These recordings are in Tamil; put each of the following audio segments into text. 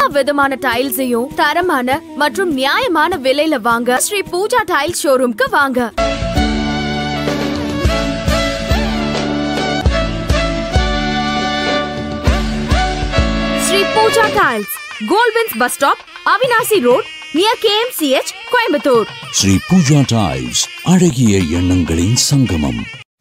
விதமான டைல்ஸையும் தரமான மற்றும் நியாயமான விலையில வாங்க ஸ்ரீ பூஜா டைல் ஷோரூம்க்கு வாங்க Sri Pooja tiles Goldwins bus stop Avinashi road near KMCH Coimbatore Sri Pooja tiles அழகிய எண்ணங்களின் சங்கமம்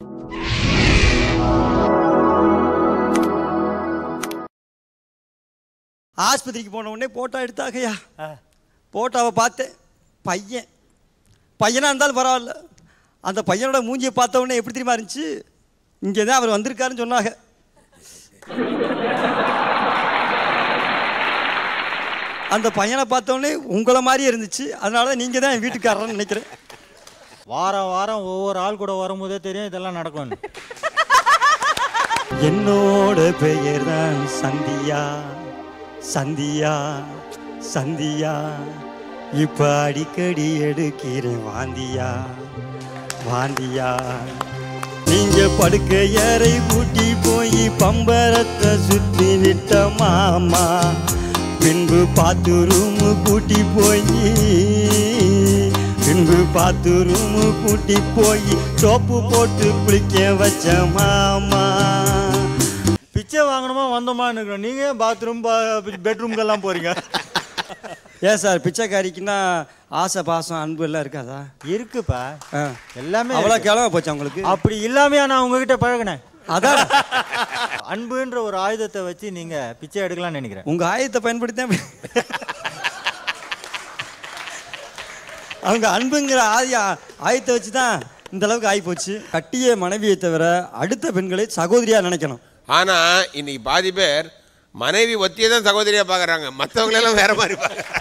ஆஸ்பத்திரிக்கு போன உடனே போட்டோ எடுத்தாகையா போட்டோவை பார்த்தேன் பையன் பையனாக இருந்தாலும் பரவாயில்ல அந்த பையனோட மூஞ்சியை பார்த்த உடனே எப்படி தெரியுமா இருந்துச்சு இங்கே தான் அவர் வந்திருக்காருன்னு சொன்னாங்க அந்த பையனை பார்த்த உடனே உங்களை மாதிரியே இருந்துச்சு அதனால தான் நீங்கள் தான் என் வீட்டுக்காரர்னு நினைக்கிறேன் வாரம் வாரம் ஒவ்வொரு ஆள் கூட வரும்போதே தெரியும் இதெல்லாம் நடக்கும்னு என்னோட பெயர் தான் சந்தியா சந்தியா சந்தியா இப்ப அடிக்கடி எடுக்கிறேன் வாந்தியா வாந்தியா நீங்க படுக்க ஏறை கூட்டி போய் பம்பரத்தை சுத்தி விட்ட மாமா பின்பு பார்த்து ரூமு கூட்டி போய் பின்பு பார்த்து ரூமு கூட்டி போய் சோப்பு போட்டு குளிக்க வச்ச மாமா பிச்சை வாங்கணுமா வந்தோமா இருக்கிறோம் நீங்க பாத்ரூம் பெட்ரூம்க்கெல்லாம் போறீங்க ஏன் சார் பிச்சைக்காரிக்குன்னா ஆசை பாசம் அன்பு எல்லாம் இருக்காதா இருக்குப்பா ஆ. எல்லாமே அவ்வளோ இருக்கு. கேளவா போச்சு உங்களுக்கு அப்படி இல்லாமையா நான் உங்ககிட்ட பழகினேன் அதான் அன்புன்ற ஒரு ஆயுதத்தை வச்சு நீங்க பிச்சை எடுக்கலாம்னு நினைக்கிறேன் உங்க ஆயத்தை பயன்படுத்தி தான் அவங்க அன்புங்கிற ஆதி ஆயத்தை வச்சு தான் இந்த அளவுக்கு ஆகி போச்சு கட்டிய மனைவியை தவிர அடுத்த பெண்களை சகோதரியா நினைக்கணும் ஆனா இன்னைக்கு பாதி பேர் மனைவி ஒத்தியை தான் சகோதரியா பாக்குறாங்க மத்தவங்க எல்லாம் வேற மாதிரி பாக்குறாங்க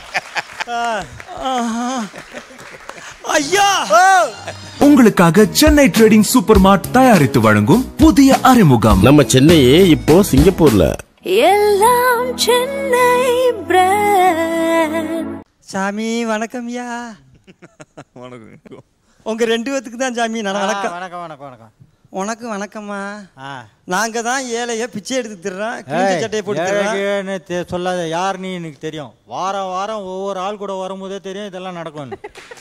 ஐயா உங்களுக்காக சென்னை ட்ரேடிங் சூப்பர் மார்ட் தயாரித்து வழங்கும் புதிய அறிமுகம் நம்ம சென்னையே இப்போ சிங்கப்பூர்ல எல்லாம் சென்னை பிராண்ட் சாமி வணக்கம்யா உங்க ரெண்டு பேத்துக்கு தான் சாமி நான் ஆ, வணக்கம் வணக்கம் வணக்கம் வணக்கம் உனக்கு வணக்கம்மா ஆ நாங்க தான் ஏழைய பிச்சை எடுத்து திடுறோம் கிழிஞ்ச ஏய், சட்டையை போட்டு திடுறோம் ஏழைக்குன்னு தெ- சொல்லாத யார் நீ எனக்கு தெரியும் வாரம் வாரம் ஒவ்வொரு ஆள் கூட வரும்போதே தெரியும் இதெல்லாம் நடக்கும்னு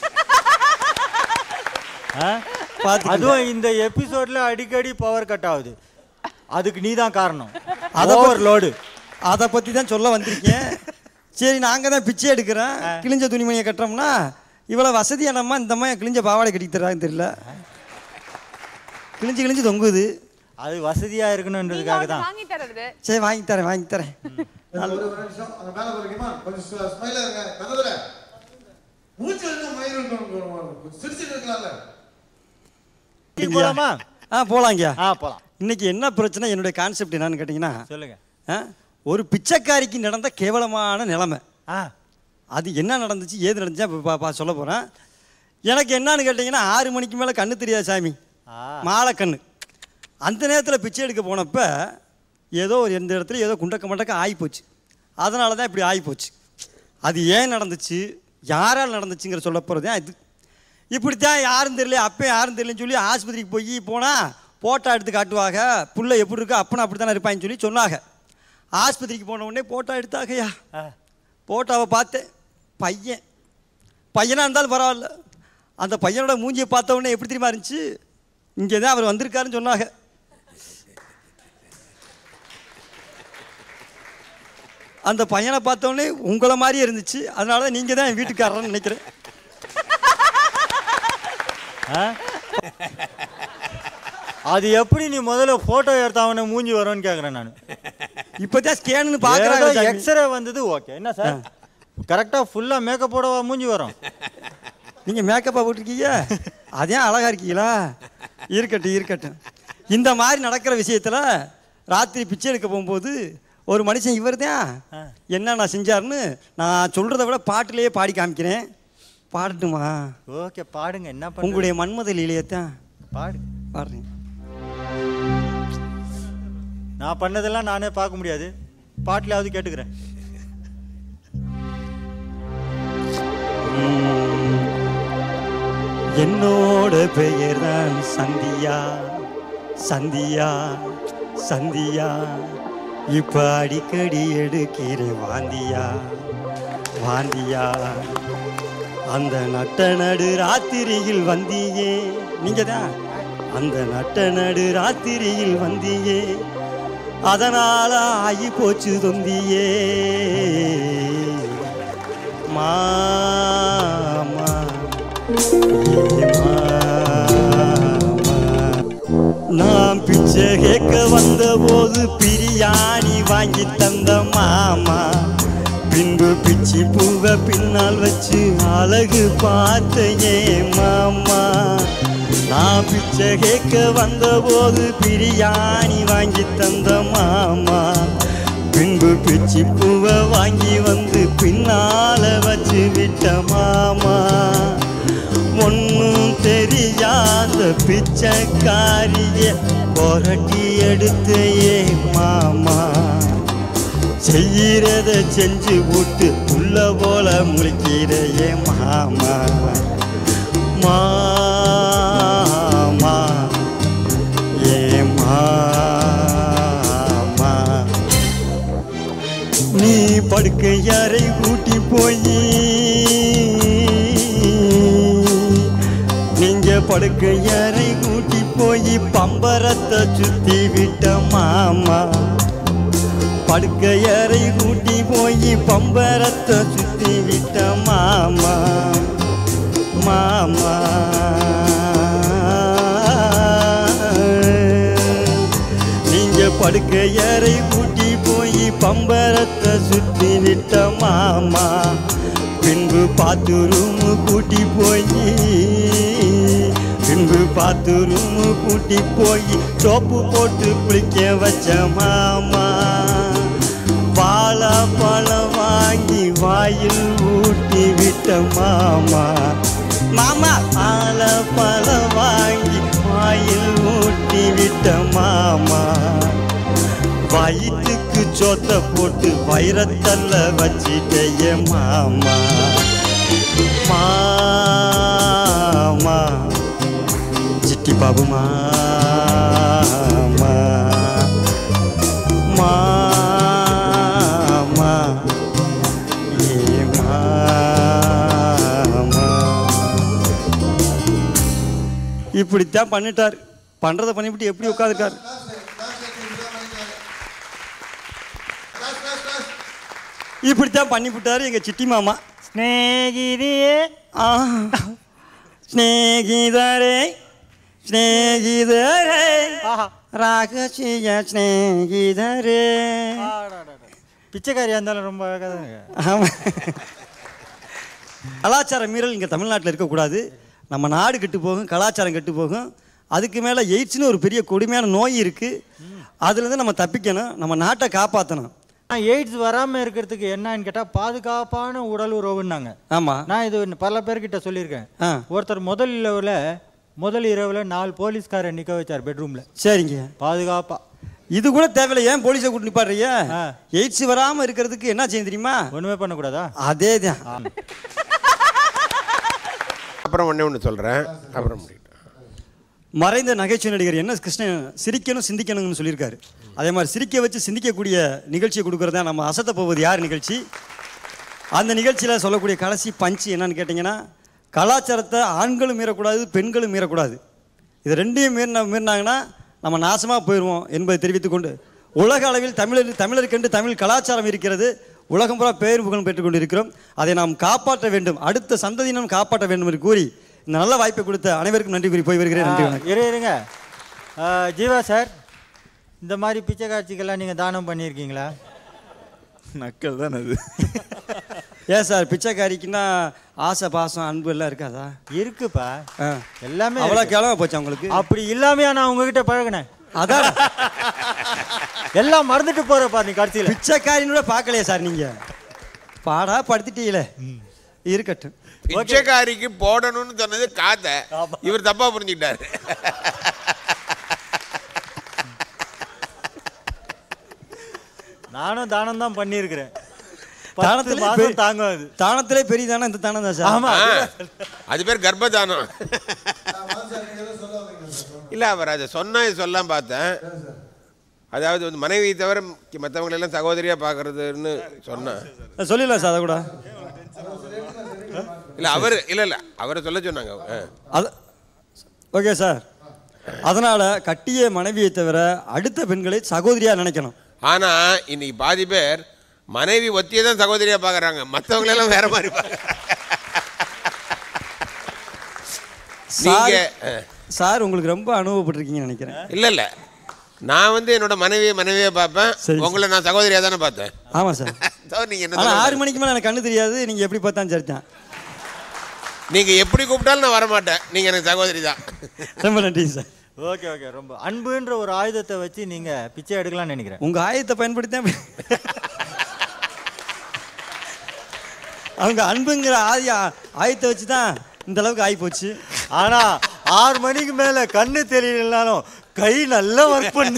ஆ? பாத்துக்கங்க. அதுவும் இந்த எபிசோட்ல அடிக்கடி பவர் கட் ஆகுது அதுக்கு நீ தான் காரணம் அத ஓவர் பத்தி- லோடு அதை பத்தி தான் சொல்ல வந்திருக்கேன் சரி நாங்க தான் பிச்சை எடுக்கிறோம் கிழிஞ்ச துணிமணியை கட்டுறோம்னா இவ்வளவு வசதியானம்மா இந்த மாதிரி கிழிஞ்ச பாவாடை கட்டி தர்றாங்கன்னு தெரியல கிழிஞ்சு கிழிஞ்சு தொங்குது அது வசதியா இருக்கணுன்றதுக்காக தான் வாங்கி தரது சரி வாங்கி தரேன் வாங்கி தரேன் ஒரு ஒரு நிமிஷம் அந்த மேல போறீங்கம்மா கொஞ்சம் ஸ்மைலா இருங்க கதவுல மூச்சு வந்து மயிர் கொஞ்சம் சிரிச்சிட்டு இருக்கலாம்ல டீ போலாமா ஆ போலாங்கய்யா ஆ போலாம் இன்னைக்கு என்ன பிரச்சனை என்னுடைய கான்செப்ட் என்னன்னு கேட்டிங்கன்னா சொல்லுங்க ஆ, ஒரு பிச்சைக்காரிக்கு நடந்த கேவலமான நிலைமை ஆ அது என்ன நடந்துச்சு ஏது நடந்துச்சு அப்ப பா- பா- சொல்ல போகிறேன் எனக்கு என்னன்னு கேட்டிங்கன்னா ஆறு மணிக்கு மேலே கண்ணு தெரியாது சாமி ஆ. மாலை கண்ணு அந்த நேரத்தில் பிச்சை எடுக்க போனப்ப ஏதோ ஒரு எந்த இடத்துல ஏதோ குண்டக்க மண்டக்க ஆகிப்போச்சு அதனால தான் இப்படி ஆகிப்போச்சு அது ஏன் நடந்துச்சு யாரால் நடந்துச்சுங்கிற சொல்ல போகிறது தான் இது இப்படித்தான் யாரும் தெரியல அப்போ யாரும் தெரியலன்னு சொல்லி ஆஸ்பத்திரிக்கு போய் போனால் போட்டோ எடுத்து காட்டுவாங்க புள்ள எப்படி இருக்கோ அப்பனும் அப்படி தானே இருப்பாங்கன்னு சொல்லி சொன்னாங்க ஆஸ்பத்திரிக்கு போன உடனே போட்டோ எடுத்தாகையா போட்டோவை பார்த்தேன் பையன் பையனாக இருந்தாலும் பரவாயில்ல அந்த பையனோட மூஞ்சியை பார்த்த உடனே எப்படி தெரியுமா இருந்துச்சு இங்கே தான் அவர் வந்திருக்காருன்னு சொன்னாங்க அந்த பையனை பார்த்த உடனே உங்களை மாதிரியே இருந்துச்சு அதனால தான் நீங்கள் தான் என் வீட்டுக்காரர்னு நினைக்கிறேன் ஆ? அது எப்படி நீ முதல்ல போட்டோ எடுத்தாவன மூஞ்சி வரும்னு கேக்குறேன் நான் இப்போ தான் ஸ்கேனு பார்க்குறாங்க எக்ஸ்ரே வந்தது ஓகே என்ன சார் கரெக்டா ஃபுல்லா மேக்கப்போட மூஞ்சி வரும் நீங்கள் மேக்கப்பாக போட்டிருக்கீங்க அதே அழகாக இருக்கீங்களா இருக்கட்டும் இருக்கட்டும் இந்த மாதிரி நடக்கிற விஷயத்தில் ராத்திரி பிச்சை எடுக்க போகும்போது ஒரு மனுஷன் இவர் தான் என்ன நான் செஞ்சாருன்னு நான் சொல்கிறத விட பாட்டிலேயே பாடி காமிக்கிறேன் பாடட்டுமா ஓகே பாடுங்க என்ன பண்ண உங்களுடைய மன்மத லீலையத்தான் பாடு பாடுறேன் நான் பண்ணதெல்லாம் நானே பார்க்க முடியாது பாட்டிலாவது கேட்டுக்கிறேன் என்னோட பெயர் தான் சந்தியா சந்தியா சந்தியா இப்ப அடிக்கடி எடுக்கிறேன் வாந்தியா வாந்தியா அந்த நட்ட நடு ராத்திரியில் வந்தியே நீங்க தான் அந்த நட்ட நடு ராத்திரியில் வந்தியே அதனால ஆகி போச்சு தொந்தியே மாமா ஏ மாமா நான் பிச்சை கேட்க வந்த போது பிரியாணி வாங்கி தந்த மாமா பின்பு பிச்சி பூவை பின்னால் வச்சு அழகு பார்த்த ஏ மாமா நான் பிச்சை கேட்க வந்த போது பிரியாணி வாங்கி தந்த மாமா பின்பு பிச்சி பூவை வாங்கி வந்து பின்னால வச்சு விட்ட மாமா ஒன்னும் தெரியாத பிச்சைக்காரிய புரட்டி எடுத்த ஏ மாமா செய்யறத செஞ்சு போட்டு உள்ள போல முழிக்கிற ஏ மாமா மாமா ஏ மாமா நீ படுக்கை அறை கூட்டி போய் நீங்க படுக்கை அறை கூட்டி போய் பம்பரத்தை சுத்தி விட்ட மாமா படுக்கை அறை கூட்டி போய் பம்பரத்தை சுத்தி விட்ட மாமா மாமா நீங்க படுக்கை அறை கூட்டி போய் பம்பரத்தை சுத்தி விட்ட மாமா பின்பு பார்த்து ரூமு கூட்டி போய் பின்பு பார்த்து ரூமு கூட்டி போய் சோப்பு போட்டு குளிக்க வச்ச மாமா பாலா பழம் வாங்கி வாயில் ஊட்டி விட்ட மாமா மாமா பால பழம் வாங்கி வாயில் ஊட்டி விட்ட மாமா வயிற்றுக்கு சோத்த போட்டு வைரத்தல்ல வச்சிட்டே மாமா மாமா சிட்டி பாபு மாமா மாமா ஏ மாமா இப்படித்தான் பண்ணிட்டார் பண்றதை பண்ணிவிட்டு எப்படி உட்காந்துருக்காரு இப்படித்தான் பண்ணிவிட்டாரு எங்க சிட்டி மாமா ஸ்நேகிதியே ஆ ஸ்நேகிதரே ஸ்நேகிதரே ஆஹா ராகசிய ஸ்நேகிதரே பிச்சைக்காரியா இருந்தாலும் ரொம்ப அழகாக தான் இருக்கு. ஆமா. கலாச்சார மீறல் இங்கே தமிழ்நாட்டில் இருக்கக்கூடாது நம்ம நாடு கெட்டு போகும் கலாச்சாரம் கெட்டு போகும் அதுக்கு மேலே எய்ட்ஸ்னு ஒரு பெரிய கொடுமையான நோய் இருக்குது அதுலேருந்து நம்ம தப்பிக்கணும் நம்ம நாட்டை காப்பாற்றணும் ஆனா, எய்ட்ஸ் வராம இருக்கிறதுக்கு என்னன்னு கேட்டா பாதுகாப்பான உடல் உறவுன்னாங்க ஆமாம் நான் இது பல பேர்கிட்ட சொல்லியிருக்கேன் ஆ ஒருத்தர் முதல் இரவுல முதல் இரவுல நாலு போலீஸ்காரை நிக்க வச்சார் பெட்ரூம்ல சரிங்க பாதுகாப்பா இது கூட தேவையில்லை ஏன் போலீஸை கூட்டு நிப்பாடுறீங்க ஆ. எய்ட்ஸ் வராமல் இருக்கிறதுக்கு என்ன செய்யும் தெரியுமா ஒண்ணுமே பண்ணக்கூடாதா அதே தான் அப்புறம் ஒண்ணே ஒன்று சொல்கிறேன் அப்புறம் முடியும் மறைந்த நகைச்சுவை நடிகர் என்ன கிருஷ்ணன் சிரிக்கணும் சிந்திக்கணும்னு சொல்லியிருக்காரு அதே மாதிரி சிரிக்க வச்சு சிந்திக்கக்கூடிய நிகழ்ச்சியை கொடுக்கறது தான் நம்ம அசத்த போவது யார் நிகழ்ச்சி அந்த நிகழ்ச்சியில் சொல்லக்கூடிய கடைசி பஞ்சு என்னன்னு கேட்டிங்கன்னா கலாச்சாரத்தை ஆண்களும் மீறக்கூடாது பெண்களும் மீறக்கூடாது இது ரெண்டையும் மீறின மீறினாங்கன்னா நம்ம நாசமாக போயிடுவோம் என்பதை தெரிவித்துக் கொண்டு உலக அளவில் தமிழர் தமிழருக்கென்று தமிழ் கலாச்சாரம் இருக்கிறது உலகம் பூரா பேர் புகழும் பெற்றுக்கொண்டு இருக்கிறோம் அதை நாம் காப்பாற்ற வேண்டும் அடுத்த சந்ததியினம் காப்பாற்ற வேண்டும் என்று கூறி இந்த நல்ல வாய்ப்பை கொடுத்த அனைவருக்கும் நன்றி கூறி போய் வருகிறேன் நன்றி வணக்கம் இரு இருங்க ஆ, ஜீவா சார் இந்த மாதிரி பிச்சை காட்சிக்கெல்லாம் நீங்க தானம் பண்ணியிருக்கீங்களா நக்கல் தான் அது ஏன் சார் பிச்சைக்காரிக்குன்னா ஆசை பாசம் அன்பு எல்லாம் இருக்காதா இருக்குப்பா ஆ. எல்லாமே அவ்வளோ இருக்கு. கேவலமா போச்சு உங்களுக்கு அப்படி இல்லாமையா நான் உங்ககிட்ட பழகினேன் அதான் எல்லாம் மறந்துட்டு போறப்பா நீ கடைசியில பிச்சைக்காரின்னு கூட பார்க்கலையே சார் நீங்க பாடா படுத்துட்டீங்களே இருக்கட்டும் பிச்சைக்காரிக்கு போடணும்னு சொன்னது காத்த இவர் தப்பா புரிஞ்சுக்கிட்டாரு நானும் தானம் தான் பண்ணியிருக்கிறேன் பத்து தானத்திலே மாசம் பெரிய- தாங்கும் அது தானத்திலே பெரிய தானம் இந்த தானம் தான் சார் ஆமா ஆ, அது பேர் கர்ப்பதானம் இல்ல அவர் அதை சொன்னா இது சொல்லாம் பார்த்தேன் அதாவது வந்து மனைவியை தவிர மற்றவங்களை எல்லாம் சகோதரியாக பார்க்கறதுன்னு சொன்னேன் சொல்லிடலாம் சார் அதை கூட இல்லை அவர் இல்லை இல்லை அவரை சொல்ல சொன்னாங்க ஆ. அது ஓகே சார் அதனால் கட்டிய மனைவியை தவிர அடுத்த பெண்களை சகோதரியாக நினைக்கணும் ஆனால் இன்னைக்கு பாதி பேர் மனைவி ஒத்தியை தான் சகோதரியாக பார்க்குறாங்க மற்றவங்களெல்லாம் வேற மாதிரி பார்க்குறாங்க சார் நீங்க சார் உங்களுக்கு ரொம்ப அனுபவப்பட்டிருக்கீங்கன்னு நினைக்கிறேன் இல்லை இல்லை நான் வந்து என்னோட மனைவியை மனைவியை பார்ப்பேன் சரி. உங்களை நான் சகோதரியாக தானே பார்த்தேன் ஆமாம் சார் தவிர நீங்கள் என்ன ஆனால் சொல்ல ஆறு மணிக்கு மேலே எனக்கு கண்ணு தெரியாது நீங்கள் எப்படி பார்த்தாலும் சரிதான் நீங்கள் எப்படி கூப்பிட்டாலும் நான் வரமாட்டேன் நீங்கள் எனக்கு சகோதரி தான் ரொம்ப நன்றி சார் ஓகே ஓகே ரொம்ப அன்புன்ற ஒரு ஆயுதத்தை வச்சு நீங்க பிச்சை எடுக்கலாம்னு நினைக்கிறேன் உங்கள் ஆயத்தை பயன்படுத்தி தான் அவங்க அன்புங்கிற ஆதி ஆயத்தை வச்சு தான் இந்த அளவுக்கு ஆகி போச்சு ஆனா ஆறு மணிக்கு மேல கண்ணு தெரியலனாலும் கை நல்லா ஒர்க் பண்ணு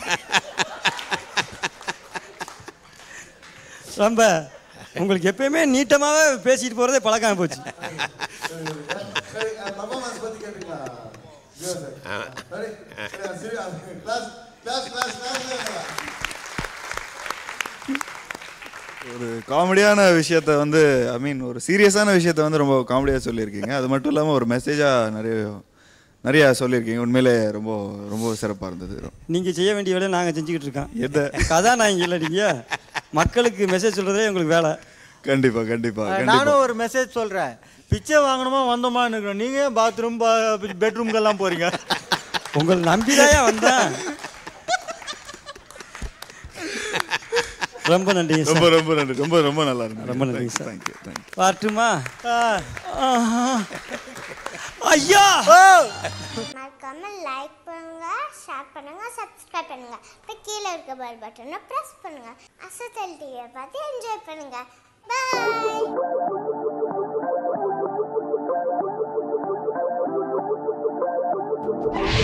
ரொம்ப உங்களுக்கு எப்பயுமே நீட்டமாகவே பேசிட்டு போகிறதே பழக்கம் போச்சு சரி பர்ஃபார்மன்ஸ் பத்தி கேட்டீங்களா ஜீவா சார் சரி சரி சரி கிளாஸ் கிளாஸ் கிளாஸ் கிளாஸ் ஒரு காமெடியான விஷயத்த வந்து ஐ மீன் ஒரு சீரியஸான விஷயத்த வந்து ரொம்ப காமெடியாக சொல்லியிருக்கீங்க அது மட்டும் இல்லாமல் ஒரு மெசேஜாக நிறைய நிறைய சொல்லியிருக்கீங்க உண்மையிலே ரொம்ப ரொம்ப சிறப்பாக இருந்தது நீங்கள் செய்ய வேண்டிய வேலையை நாங்கள் செஞ்சுக்கிட்டு இருக்கோம் எதை கதாநாயகி இல்லை நீங்கள் மக்களுக்கு மெசேஜ் சொல்கிறதே உங்களுக்கு வேலை கண்டிப்பா கண்டிப்பா கண்டிப்பா நானும் ஒரு மெசேஜ் சொல்றேன் பிச்சை வாங்கணுமா வந்தோமா இருக்கிறோம் நீங்க பாத்ரூம் பெட்ரூம்க்கெல்லாம் போறீங்க உங்களை நம்பிதாயா வந்தேன் ரொம்ப நன்றி ரொம்ப சார் ரொம்ப நன்றி ரொம்ப ரொம்ப நல்லா இருந்தது ரொம்ப நன்றி சார். தேங்க்யூ தேங்க்யூ வரட்டுமா ஆஹா. ஐயா மறக்காம லைக் பண்ணுங்க ஷேர் பண்ணுங்க சப்ஸ்கிரைப் பண்ணுங்க அப்புறம் கீழே இருக்க பெல் பட்டனை ப்ரெஸ் பண்ணுங்க அசத்தல் டிவியை பார்த்து என்ஜாய் பண்ணுங்க பாய்